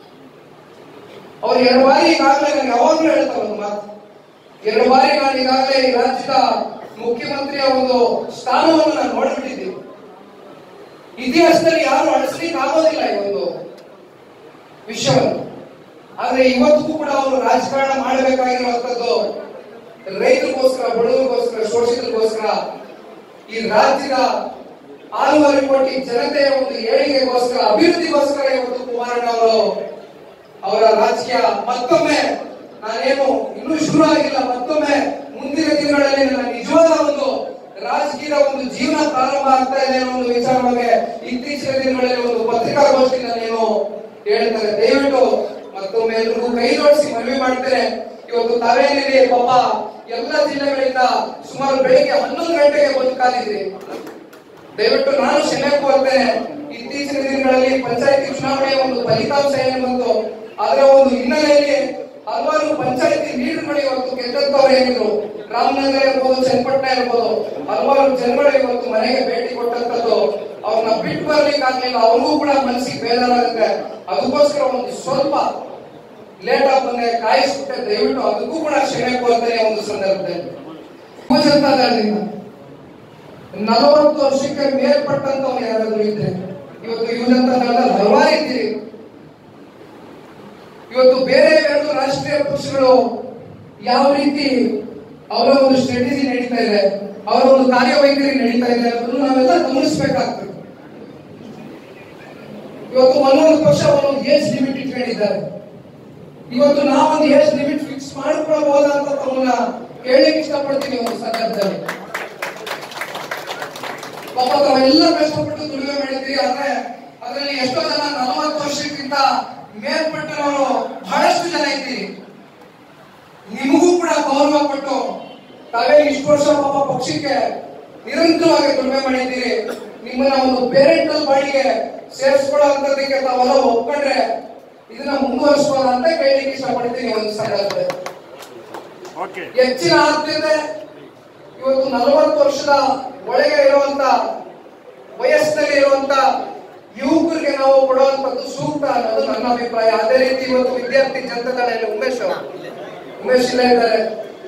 ಅವ್ರು ಎರಡು ಬಾರಿ ಈಗಾಗಲೇ ನಾನು ಯಾವಾಗಲೂ ಹೇಳ್ತಾರೆ ಒಂದು ಮಾತು ಎರಡು ಬಾರಿ ನಾನು ಈಗಾಗಲೇ ಈ ರಾಜ್ಯದ ಮುಖ್ಯಮಂತ್ರಿಯ ಒಂದು ಸ್ಥಾನವನ್ನು ನಾನು ನೋಡ್ಬಿಟ್ಟಿದ್ದೀನಿ ಇತಿಹಾಸದಲ್ಲಿ ಯಾರು ಅಳಿಸ್ಲಿಕ್ಕೆ ಆಗೋದಿಲ್ಲ ಈ ಒಂದು ವಿಷಯವನ್ನು ಆದ್ರೆ ಇವತ್ತಿಗೂ ಕೂಡ ಅವರು ರಾಜಕಾರಣ ಮಾಡಬೇಕಾಗಿರುವಂತದ್ದು ರೈತರಿಗೋಸ್ಕರ ಬಡವರಿಗೋಸ್ಕರ ಶೋಷಿತರಿಗೋಸ್ಕರ ಈ ರಾಜ್ಯದ ಆರೂವರೆ ಕೋಟಿ ಜನತೆಯ ಒಂದು ಏಳಿಗೆಗೋಸ್ಕರ ಅಭಿವೃದ್ಧಿಗೋಸ್ಕರ ಇವತ್ತು ಕುಮಾರಣ್ಣ ಅವರು ಅವರ ರಾಜಕೀಯ ಮತ್ತೊಮ್ಮೆ ನಾನೇನು ಇನ್ನೂ ಶುರು ಆಗಿಲ್ಲ ಮತ್ತೊಮ್ಮೆ ಮುಂದಿನ ದಿನಗಳಲ್ಲಿ ನನ್ನ ನಿಜವಾದ ಒಂದು ರಾಜಕೀಯದ ಒಂದು ಜೀವನ ಪ್ರಾರಂಭ ಆಗ್ತಾ ಇದೆ ಅನ್ನೋ ಒಂದು ವಿಚಾರವಾಗಿ ಇತ್ತೀಚಿನ ದಿನಗಳಲ್ಲಿ ಒಂದು ಪತ್ರಿಕಾಗೋಷ್ಠಿ ನಾನೇನು ಹೇಳ್ತಾರೆ ದಯವಿಟ್ಟು ಮತ್ತೊಮ್ಮೆ ಎಲ್ರಿಗೂ ಕೈ ಜೋಡಿಸಿ ಮನವಿ ಮಾಡ್ತೇನೆ ಇವತ್ತು ತಾವೇನಿದೆ ಪಾಪ ಎಲ್ಲ ಜಿಲ್ಲೆಗಳಿಂದ ಸುಮಾರು ಬೆಳಿಗ್ಗೆ ಹನ್ನೊಂದು ಗಂಟೆಗೆ ಬಂದು ಕಾಲಿದ್ರಿ ದಯವಿಟ್ಟು ನಾನು ಕ್ಷಮೆ ಕೋರ್ತೇನೆ ಇತ್ತೀಚಿನ ದಿನಗಳಲ್ಲಿ ಪಂಚಾಯತಿ ಚುನಾವಣೆಯ ಒಂದು ಫಲಿತಾಂಶ ಏನು ಬಂತು ಅದರ ಒಂದು ಹಿನ್ನೆಲೆಯಲ್ಲಿ ಹಲವಾರು ಪಂಚಾಯತಿ ಲೀಡರ್ಗಳು ಇವತ್ತು ಗೆದ್ದವ್ರು ಏನಿದ್ರು ರಾಮನಗರ ಇರ್ಬೋದು ಚನ್ನಪಟ್ಟಣ ಇರ್ಬೋದು ಹಲವಾರು ಜನಗಳು ಇವತ್ತು ಮನೆಗೆ ಭೇಟಿ ಕೊಟ್ಟಂತದ್ದು ಅವ್ರನ್ನ ಬಿಟ್ಟು ಬರ್ಲಿಕ್ಕೆ ಆಗ್ಲಿಲ್ಲ ಅವ್ರಿಗೂ ಕೂಡ ಮನಸ್ಸಿಗೆ ಬೇಜಾರಾಗುತ್ತೆ ಅದಕ್ಕೋಸ್ಕರ ಒಂದು ಸ್ವಲ್ಪ ಲೇಟ್ ಆಗಿ ಬಂದೆ ಕಾಯಿಸ್ಬಿಟ್ಟೆ ದಯವಿಟ್ಟು ಅದಕ್ಕೂ ಕೂಡ ಕ್ಷಮೆ ಕೋರ್ತೇನೆ ಒಂದು ಸಂದರ್ಭದಲ್ಲಿ ಯುವ ಜನತಾ ದಳದಿಂದ ನಲವತ್ತು ವರ್ಷಕ್ಕೆ ಮೇಲ್ಪಟ್ಟಂತವ್ರು ಯಾರಾದ್ರೂ ಇದ್ರೆ ಇವತ್ತು ಯುವ ಜನತಾ ದಳದಲ್ಲಿ ಹಲವಾರು ಇದ್ದೀರಿ ಇವತ್ತು ಬೇರೆ ಎರಡು ರಾಷ್ಟ್ರೀಯ ಪಕ್ಷಗಳು ಯಾವ ರೀತಿ ಅವರ ಒಂದು ಸ್ಟ್ರಾಟಜಿ ನಡೀತಾ ಇದೆ ಅವರ ಒಂದು ಕಾರ್ಯವೈಖರಿ ನಡೀತಾ ಇದೆ ಅದನ್ನು ನಾವೆಲ್ಲ ಗಮನಿಸಬೇಕಾಗ್ತದೆ ಇವತ್ತು ಒಂದೊಂದು ಪಕ್ಷ ಒಂದೊಂದು ಏಜ್ ಲಿಮಿಟ್ ಇಟ್ಕೊಂಡಿದ್ದಾರೆ ಇವತ್ತು ನಾವೊಂದು ಏಜ್ ಲಿಮಿಟ್ ಫಿಕ್ಸ್ ಮಾಡ್ಕೊಳ್ಬಹುದಾ ಅಂತ ತಮ್ಮನ್ನ ಕೇಳಲಿಕ್ಕೆ ಇಷ್ಟಪಡ್ತೀನಿ ಒಂದು ಸಂದರ್ಭದಲ್ಲಿ ಪಾಪ ತಾವೆಲ್ಲ ಕಷ್ಟಪಟ್ಟು ದುಡಿಮೆ ಮಾಡಿದ್ರಿ ಆದ್ರೆ ಅದರಲ್ಲಿ ಎಷ್ಟೋ ಜನ ನಲವತ್ತು ವರ್ಷಕ್ಕಿಂತ ಮೇಲ್ಪಟ್ಟವರು ಬಹಳಷ್ಟು ಜನ ಇದ್ದೀರಿ ನಿಮಗೂ ಕೂಡ ಗೌರವ ಕೊಟ್ಟು ತಾವೇ ಇಷ್ಟು ವರ್ಷ ಪಾಪ ಪಕ್ಷಕ್ಕೆ ನಿರಂತರವಾಗಿ ದುಡಿಮೆ ಮಾಡಿದ್ದೀರಿ ನಿಮ್ಮನ್ನ ಒಂದು ಪೇರೆಂಟಲ್ ಬಾಡಿಗೆ ಸೇರಿಸ್ಕೊಳ್ಳೋಂಥದ್ದಕ್ಕೆ ತಾವೆಲ್ಲ ಒಪ್ಕೊಂಡ್ರೆ ಇದನ್ನ ಮುಂದುವರಿಸೋಣ ಅಂತ ಕೇಳಲಿಕ್ಕೆ ಇಷ್ಟಪಡ್ತೀನಿ ಒಂದು ಸಂದರ್ಭದಲ್ಲಿ ಹೆಚ್ಚಿನ ಆದ್ಯತೆ ಇವತ್ತು ನಲವತ್ತು ವರ್ಷದ ಒಳಗೆ ಇರುವಂತ ವಯಸ್ಸಿನಲ್ಲಿ ಇರುವಂತ ಯುವಕರಿಗೆ ನಾವು ಕೊಡುವಂತದ್ದು ಸೂಕ್ತ ಅನ್ನೋದು ನನ್ನ ಅಭಿಪ್ರಾಯ ಅದೇ ರೀತಿ ಇವತ್ತು ವಿದ್ಯಾರ್ಥಿ ಜನತಾದಳ ಉಮೇಶ್ ಅವರು. ಉಮೇಶ್ ಇಲ್ಲ ಇದ್ದಾರೆ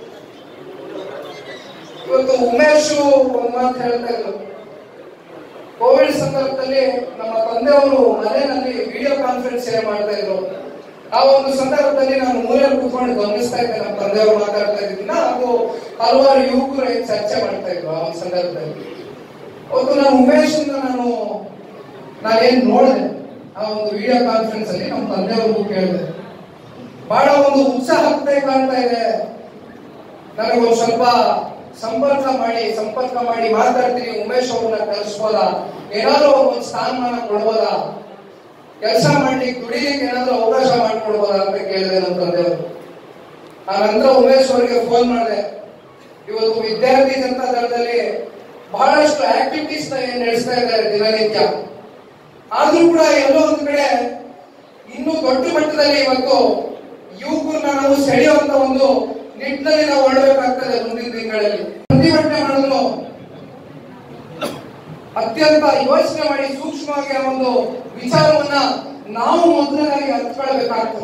ಇವತ್ತು ಉಮೇಶ್ ಒಂದು ಮಾತು ಹೇಳ್ತಾ ಇದ್ರು ಕೋವಿಡ್ ಸಂದರ್ಭದಲ್ಲಿ ನಮ್ಮ ತಂದೆಯವರು ಮನೆಯಲ್ಲಿ ವಿಡಿಯೋ ಕಾನ್ಫರೆನ್ಸ್ ಏನ್ ಮಾಡ್ತಾ ಇದ್ರು ಆ ಒಂದು ಸಂದರ್ಭದಲ್ಲಿ ನಾನು ಮೂಲೆಯಲ್ಲಿ ಕೂತ್ಕೊಂಡು ಗಮನಿಸ್ತಾ ಇದ್ದೆ ನಮ್ಮ ತಂದೆಯವರು ಮಾತಾಡ್ತಾ ಇದ್ದಿದ್ದನ್ನ ಹಾಗೂ ಹಲವಾರು ಯುವಕರು ಏನ್ ಚರ್ಚೆ ಮಾಡ್ತಾ ಇದ್ರು ಆ ಒಂದು ಸಂದರ್ಭದಲ್ಲಿ ಅವತ್ತು ನಾನು ಉಮೇಶ್ ನಾನು ನಾನೇನ್ ನೋಡಿದೆ ಆ ಒಂದು ವಿಡಿಯೋ ಕಾನ್ಫರೆನ್ಸ್ ಅಲ್ಲಿ ನಮ್ಮ ತಂದೆಯವ್ರಿಗೂ ಕೇಳಿದೆ ಬಹಳ ಒಂದು ಉತ್ಸಾಹತೆ ಕಾಣ್ತಾ ಇದೆ ನನಗೊಂದು ಸ್ವಲ್ಪ ಸಂಪರ್ಕ ಮಾಡಿ ಸಂಪರ್ಕ ಮಾಡಿ ಮಾತಾಡ್ತೀನಿ ಉಮೇಶ್ ಅವ್ರನ್ನ ಕಳಿಸ್ಬೋದಾ ಏನಾದ್ರು ಒಂದು ಸ್ಥಾನಮಾನ ಕೊಡ್ಬೋದಾ ಕೆಲಸ ಮಾಡ್ಲಿಕ್ಕೆ ದುಡಿಲಿಕ್ಕೆ ಏನಾದ್ರು ಅವಕಾಶ ಮಾಡ್ಕೊಡ್ಬೋದಾ ಅಂತ ಕೇಳಿದೆ ನಮ್ಮ ತಂದೆಯವರು ಆ ನಂತರ ಉಮೇಶ್ ಅವರಿಗೆ ಫೋನ್ ಮಾಡಿದೆ ಇವತ್ತು ವಿದ್ಯಾರ್ಥಿ ಜನತಾ ದಳದಲ್ಲಿ ಬಹಳಷ್ಟು ಆಕ್ಟಿವಿಟೀಸ್ ನ ಏನ್ ನಡೆಸ್ತಾ ಇದ್ದಾರೆ ದಿನನಿತ್ಯ ಆದ್ರೂ ಕೂಡ ಎಲ್ಲೋ ಒಂದ್ ಕಡೆ ಇನ್ನೂ ದೊಡ್ಡ ಮಟ್ಟದಲ್ಲಿ ಇವತ್ತು ಯುವಕರನ್ನ ನಾವು ಸೆಳೆಯುವಂತ ಒಂದು ನಿಟ್ಟಿನಲ್ಲಿ ನಾವು ಹೊರಡಬೇಕಾಗ್ತದೆ ಮುಂದಿನ ತಿಂಗಳಲ್ಲಿ ಪ್ರತಿಭಟನೆ ಮಾಡಲು ಅತ್ಯಂತ ಯೋಚನೆ ಮಾಡಿ ಸೂಕ್ಷ್ಮವಾಗಿ ಆ ಒಂದು ವಿಚಾರವನ್ನ ನಾವು ಮೊದಲನಾಗಿ ಅರ್ಥಕೊಳ್ಬೇಕಾಗ್ತದೆ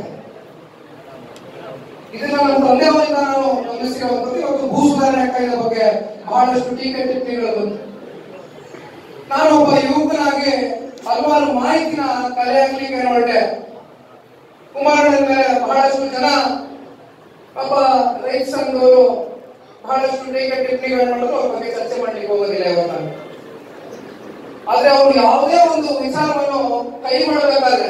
ಇದನ್ನ ನಮ್ಮ ತಂದೆಯವರಿಂದ ನಾನು ಗಮನಿಸಿರುವಂತದ್ದು ಇವತ್ತು ಭೂ ಸುಧಾರಣೆ ಕಾಯ್ದೆ ಬಗ್ಗೆ ಬಹಳಷ್ಟು ಟೀಕೆ ಟಿಪ್ಪಣಿಗಳು ಬಂತು ನಾನು ಒಬ್ಬ ಯುವಕನಾಗಿ ಹಲವಾರು ಮಾಹಿತಿನ ಕಲೆ ಹಾಕ್ಲಿಕ್ಕೆ ಹೊರಟೆ ಕುಮಾರಣ್ಣನ ಮೇಲೆ ಬಹಳಷ್ಟು ಜನ ಪಾಪ ರೈತ ಸಂಘದವರು ಬಹಳಷ್ಟು ಟೀಕೆ ಟಿಪ್ಪಣಿಗಳು ಮಾಡಿದ್ರು ಅವ್ರ ಬಗ್ಗೆ ಚರ್ಚೆ ಮಾಡ್ಲಿಕ್ಕೆ ಹೋಗೋದಿಲ್ಲ ಇವತ್ತು ನಾನು. ಆದ್ರೆ ಅವರು ಯಾವುದೇ ಒಂದು ವಿಚಾರವನ್ನು ಕೈ ಮಾಡಬೇಕಾದ್ರೆ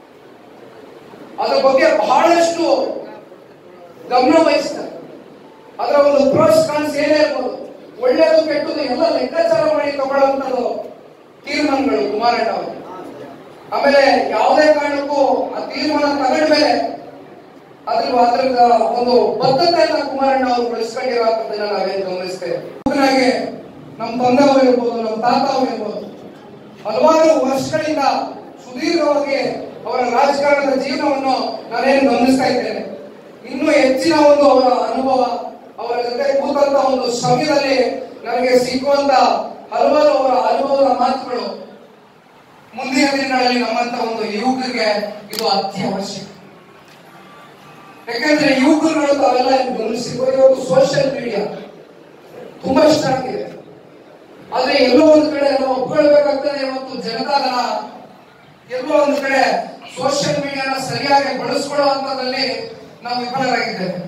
ಅದ್ರ ಬಗ್ಗೆ ಬಹಳಷ್ಟು ಗಮನ ವಹಿಸ್ತಾರೆ ಅದರ ಒಂದು ಪ್ರೋಸ್ ಕಾನ್ಸ್ ಏನೇ ಇರ್ಬೋದು ಒಳ್ಳೇದು ಕೆಟ್ಟದ್ದು ಎಲ್ಲ ಲೆಕ್ಕಾಚಾರ ಮಾಡಿ ತಗೊಳ್ಳುವಂಥದ್ದು ತೀರ್ಮಾನಗಳು ಕುಮಾರಣ್ಣ ಅವರು ಆಮೇಲೆ ಯಾವುದೇ ಕಾರಣಕ್ಕೂ ಆ ತೀರ್ಮಾನ ತಗೊಂಡ ಮೇಲೆ ಅದ್ರ ಅದ್ರ ಒಂದು ಬದ್ಧತೆಯನ್ನ ಕುಮಾರಣ್ಣ ಅವರು ಬೆಳೆಸ್ಕೊಂಡಿರುವಂತದ್ದನ್ನ ನಾವೇನು ಗಮನಿಸ್ತೇವೆ ಹಾಗೆ ನಮ್ಮ ತಂದೆಯವರು ಇರ್ಬೋದು ನಮ್ಮ ತಾತ ಅವರು ಇರ್ಬೋದು ಹಲವಾರು ವರ್ಷಗಳಿಂದ ಸುದೀರ್ಘವಾಗಿ ಅವರ ರಾಜಕಾರಣದ ಜೀವನವನ್ನು ನಾನೇನು ಗಮನಿಸ್ತಾ ಇದ್ದೇನೆ ಇನ್ನೂ ಹೆಚ್ಚಿನ ಒಂದು ಅವರ ಅನುಭವ ಅವರ ಜೊತೆ ಕೂತಂತ ಒಂದು ಸಮಯದಲ್ಲಿ ನನಗೆ ಸಿಕ್ಕುವಂತ ಹಲವಾರು ಅವರ ಅನುಭವದ ಮಾತುಗಳು ಮುಂದಿನ ದಿನಗಳಲ್ಲಿ ನಮ್ಮಂತ ಒಂದು ಯುವಕರಿಗೆ ಇದು ಅತ್ಯವಶ್ಯಕ ಯಾಕಂದ್ರೆ ಯುವಕರುಗಳು ತಾವೆಲ್ಲ ಗಮನಿಸಿರ್ಬೋದು ಇವತ್ತು ಸೋಷಿಯಲ್ ಮೀಡಿಯಾ ತುಂಬಾ ಸ್ಟ್ರಾಂಗ್ ಇದೆ ಆದ್ರೆ ಎಲ್ಲೋ ಒಂದು ಕಡೆ ನಾವು ಒಪ್ಕೊಳ್ಬೇಕಾಗ್ತದೆ ಇವತ್ತು ಜನತಾದಳ ಎಲ್ಲೋ ಒಂದು ಕಡೆ ಸೋಷಿಯಲ್ ಮೀಡಿಯಾನ ಸರಿಯಾಗಿ ಬಳಸ್ಕೊಳ್ಳುವಂತದಲ್ಲಿ ನಾವು ವಿಫಲರಾಗಿದ್ದೇವೆ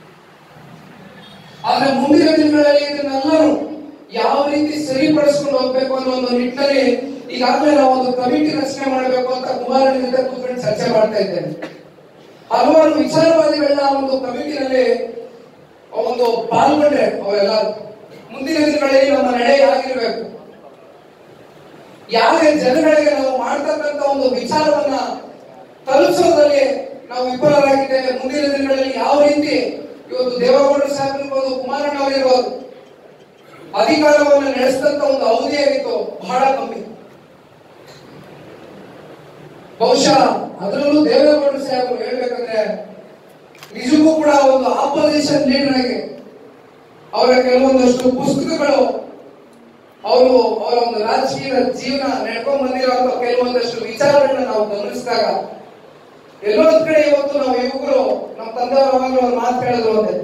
ಆದ್ರೆ ಮುಂದಿನ ದಿನಗಳಲ್ಲಿ ಇದನ್ನೆಲ್ಲರೂ ಯಾವ ರೀತಿ ಸರಿಪಡಿಸ್ಕೊಂಡು ಹೋಗ್ಬೇಕು ಅನ್ನೋ ಒಂದು ನಿಟ್ಟಿನಲ್ಲಿ ಈಗಾಗಲೇ ನಾವು ಒಂದು ಕಮಿಟಿ ರಚನೆ ಮಾಡಬೇಕು ಅಂತ ಕುಮಾರಣ್ಣ ಜೊತೆ ಕೂತ್ಕೊಂಡು ಚರ್ಚೆ ಮಾಡ್ತಾ ಇದ್ದೇವೆ ಹಲವಾರು ವಿಚಾರವಾದಿಗಳನ್ನ ಒಂದು ಕಮಿಟಿನಲ್ಲಿ ಒಂದು ಪಾಲ್ಗೊಂಡ್ರೆ ಅವೆಲ್ಲ ಮುಂದಿನ ದಿನಗಳಲ್ಲಿ ನಮ್ಮ ನಡೆ ಆಗಿರ್ಬೇಕು ಯಾಕೆ ಜನಗಳಿಗೆ ನಾವು ಮಾಡ್ತಕ್ಕಂತ ಒಂದು ವಿಚಾರವನ್ನ ತಲುಪಿಸೋದ್ರಲ್ಲಿ ನಾವು ವಿಫಲರಾಗಿದ್ದೇವೆ ಮುಂದಿನ ದಿನಗಳಲ್ಲಿ ಯಾವ ರೀತಿ ಇವತ್ತು ದೇವೇಗೌಡರು ಸಾಹೇಬ್ ಇರ್ಬೋದು ಕುಮಾರಣ್ಣ ಅವರಿರ್ಬೋದು ಅಧಿಕಾರವನ್ನು ನಡೆಸಿದಂತ ಒಂದು ಅವಧಿ ಏನಿತ್ತು ಬಹಳ ಕಮ್ಮಿ ಬಹುಶಃ ಅದರಲ್ಲೂ ದೇವೇಗೌಡರು ಸಾಹೇಬರು ಹೇಳ್ಬೇಕಂದ್ರೆ ನಿಜಕ್ಕೂ ಕೂಡ ಒಂದು ಆಪೋಸಿಷನ್ ಲೀಡರ್ ಆಗಿ ಅವರ ಕೆಲವೊಂದಷ್ಟು ಪುಸ್ತಕಗಳು ಅವರು ಅವರ ಒಂದು ರಾಜಕೀಯ ಜೀವನ ನಡ್ಕೊಂಡ್ ಬಂದಿರುವಂತ ಕೆಲವೊಂದಷ್ಟು ವಿಚಾರಗಳನ್ನ ನಾವು ಗಮನಿಸಿದಾಗ ಎಲ್ಲೋ ಒಂದ್ ಕಡೆ ಇವತ್ತು ನಾವು ಯುವಕರು ನಮ್ಮ ತಂದೆಯವರಾಗಲೂ ಒಂದು ಮಾತು ಹೇಳಿದ್ರು ಒಂದೇ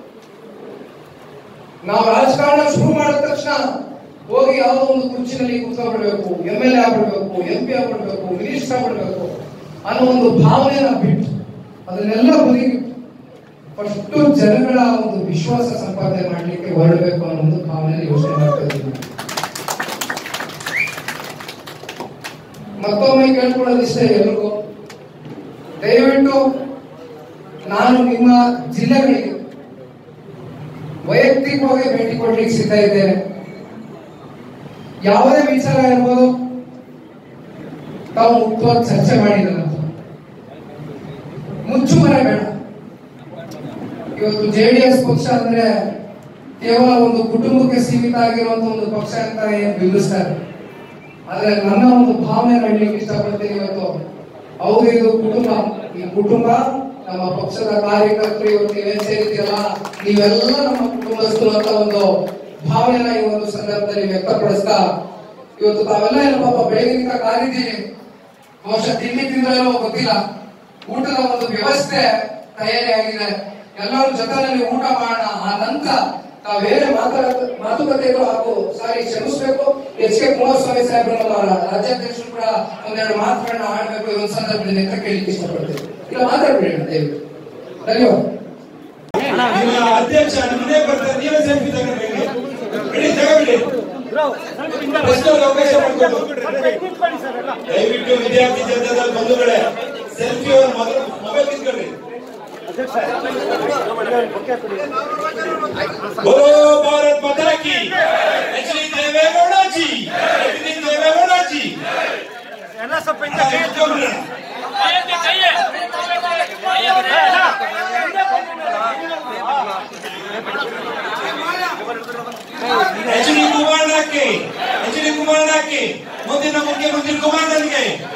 ನಾವು ರಾಜಕಾರಣ ಶುರು ಮಾಡಿದ ತಕ್ಷಣ ಹೋಗಿ ಯಾವುದೋ ಒಂದು ಕುರ್ಚಿನಲ್ಲಿ ಕೂತ್ಕೊಂಡ್ಬಿಡ್ಬೇಕು ಎಂ ಎಲ್ ಎ ಆಗ್ಬಿಡ್ಬೇಕು ಎಂ ಪಿ ಆಗ್ಬಿಡ್ಬೇಕು ಮಿನಿಸ್ಟರ್ ಆಗ್ಬಿಡ್ಬೇಕು ಅನ್ನೋ ಒಂದು ಭಾವನೆನ ಬಿಟ್ಟು ಅದನ್ನೆಲ್ಲ ಬದಿಗಿಟ್ಟು ಫಸ್ಟ್ ಜನಗಳ ಒಂದು ವಿಶ್ವಾಸ ಸಂಪಾದನೆ ಮಾಡ್ಲಿಕ್ಕೆ ಹೊರಡಬೇಕು ಅನ್ನೋ ಒಂದು ಭಾವನೆಯಲ್ಲಿ ಯೋಚನೆ ಮಾಡ್ತಾ ಇದ್ದೀನಿ ನಾನು. ಮತ್ತೊಮ್ಮೆ ಕೇಳ್ಕೊಳ್ಳೋದಿಷ್ಟೇ ಎಲ್ರಿಗೂ ದಯವಿಟ್ಟು ನಾನು ನಿಮ್ಮ ಜಿಲ್ಲೆಗಳಿಗೆ ವೈಯಕ್ತಿಕವಾಗಿ ಭೇಟಿ ಕೊಡ್ಲಿಕ್ಕೆ ಸಿದ್ಧ ಇದ್ದೇನೆ ಯಾವುದೇ ವಿಚಾರ ಇರ್ಬೋದು ತಾವು ಮುಕ್ತವಾಗಿ ಚರ್ಚೆ ಮಾಡಿದ ಮುಚ್ಚುಮರೆ ಬೇಡ ಇವತ್ತು ಜೆಡಿಎಸ್ ಪಕ್ಷ ಅಂದ್ರೆ ಕೇವಲ ಒಂದು ಕುಟುಂಬಕ್ಕೆ ಸೀಮಿತ ಆಗಿರುವಂತ ಒಂದು ಪಕ್ಷ ಅಂತ ಏನ್ ಬಿಂಬಿಸ್ತಾರೆ ಆದ್ರೆ ನನ್ನ ಒಂದು ಭಾವನೆ ಹೇಳಲಿಕ್ಕೆ ಇಷ್ಟಪಡ್ತೀನಿ ಇವತ್ತು ಹೌದು ಇದು ಕುಟುಂಬ ಈ ಕುಟುಂಬ ನಮ್ಮ ಪಕ್ಷದ ಕಾರ್ಯಕರ್ತರು ಇವತ್ತು ನೀವೇನ್ ಸೇರಿದ್ದೀರಲ್ಲ ನೀವೆಲ್ಲ ನಮ್ಮ ಕುಟುಂಬಸ್ಥರು ಅಂತ ಒಂದು ಭಾವನೆನ ಈ ಒಂದು ಸಂದರ್ಭದಲ್ಲಿ ವ್ಯಕ್ತಪಡಿಸ್ತಾ ಇವತ್ತು ತಾವೆಲ್ಲ ಏನು ಪಾಪ ಬೆಳಗಿನಿಂದ ಕಾದಿದ್ದೀರಿ ಬಹುಶಃ ತಿಂಡಿ ತಿಂದ್ರೇನೋ ಗೊತ್ತಿಲ್ಲ ಊಟದ ಒಂದು ವ್ಯವಸ್ಥೆ ತಯಾರಿ ಆಗಿದೆ ಎಲ್ಲರೂ ಜೊತೆಯಲ್ಲಿ ಊಟ ಮಾಡೋಣ ಆ ನಂತರ ತಾವೇನೇ ಮಾತಾಡ ಮಾತುಕತೆಗಳು ಹಾಗೂ ಸಾರಿ ಕ್ಷಮಿಸಬೇಕು ಎಚ್ ಕೆ ಕುಮಾರಸ್ವಾಮಿ ಸಾಹೇಬ್ರು ನಮ್ಮ ರಾಜ್ಯಾಧ್ಯಕ್ಷರು ಕೂಡ ಒಂದೆರಡು ಮಾತುಗಳನ್ನ ಆಡ್ಬೇಕು ಈ ಒಂದು ಸಂದರ್ಭದಲ್ಲಿ ಅಂತ ಕೇಳಲಿಕ್ಕೆ ಇಷ್ಟಪಡ್ತೇವೆ ಇಲ್ಲ ಮಾತಾಡ್ಬೇಡಿ ದಯವಿಟ್ಟು ಧನ್ಯವಾದ ನಿಮ್ಮ ಅಧ್ಯಕ್ಷ ನಿಮ್ಮದೇ ಬರ್ತಾರೆ ನೀವೇ ಸೆಲ್ಫಿ ತಗೊಂಡ್ಬಿಡಿ ಬಿಡಿ ತಗೊಂಡ್ಬಿಡಿ ಪ್ರಶ್ನೆಗೆ ಅವಕಾಶ ಮಾಡಿಕೊಡು ನಿಂತ್ಕೊಳ್ಳಿ ಸರ್ ಎಲ್ಲ ದಯವಿಟ್ಟು ವಿದ್ಯಾರ್ಥಿ ಜನತಾದಳ ಬಂಧುಗಳೇ ಸೆಲ್ಫಿ ಅವ್ರ ಮೊದಲು ಮೊಬೈಲ್ ಕಿತ್ಕೊಳ್ಳಿ ಓಕೆ ಕೊಡಿ बोलो भारत माता की H D Devegowda ji H D Devegowda ji ಎಲ್ಲ ಸ್ವಲ್ಪ ಹಿಂದೆ हाँ, इत्तोम्रे. ಎಚ್ ಡಿ ಕುಮಾರಣ್ಣಕ್ಕೆ ಎಚ್ ಡಿ ಕುಮಾರಣ್ಣಕ್ಕೆ ಮುಂದಿನ ಮುಖ್ಯಮಂತ್ರಿ ಕುಮಾರಣ್ಣನಿಗೆ